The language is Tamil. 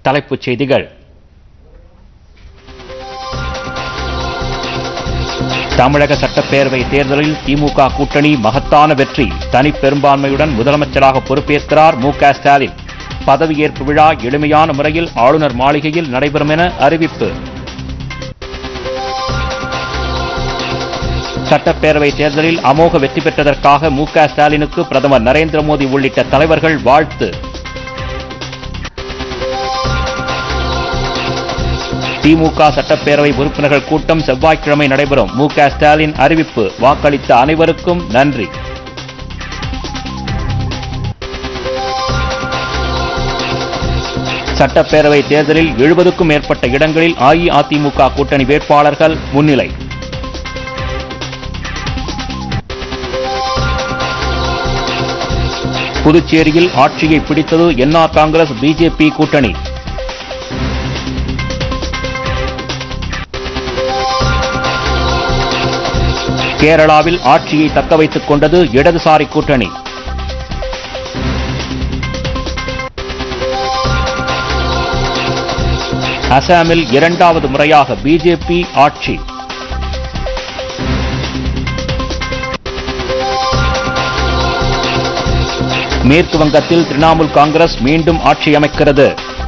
தலைப்புச் செய்திகள் தமிழக சட்டப்பேரவை தேர்தலில் திமுக கூட்டணி மகத்தான வெற்றி தனி பெரும்பான்மையுடன் முதலமைச்சராக பொறுப்பேற்கிறார் மு க ஸ்டாலின் பதவியேற்பு விழா எளிமையான முறையில் ஆளுநர் மாளிகையில் நடைபெறும் என அறிவிப்பு சட்டப்பேரவை தேர்தலில் அமோக வெற்றி பெற்றதற்காக மு க ஸ்டாலினுக்கு பிரதமர் நரேந்திர மோடி உள்ளிட்ட தலைவர்கள் வாழ்த்து திமுக சட்டப்பேரவை உறுப்பினர்கள் கூட்டம் செவ்வாய்க்கிழமை நடைபெறும் மு க ஸ்டாலின் அறிவிப்பு வாக்களித்த அனைவருக்கும் நன்றி சட்டப்பேரவை தேர்தலில் எழுபதுக்கும் மேற்பட்ட இடங்களில் அஇஅதிமுக கூட்டணி வேட்பாளர்கள் முன்னிலை புதுச்சேரியில் ஆட்சியை பிடித்தது என்ஆர் காங்கிரஸ் பிஜேபி கூட்டணி கேரளாவில் ஆட்சியை தக்க வைத்துக் கொண்டது இடதுசாரி கூட்டணி அசாமில் இரண்டாவது முறையாக பிஜேபி ஆட்சி மேற்கு வங்கத்தில் திரிணாமுல் காங்கிரஸ் மீண்டும் ஆட்சி அமைக்கிறது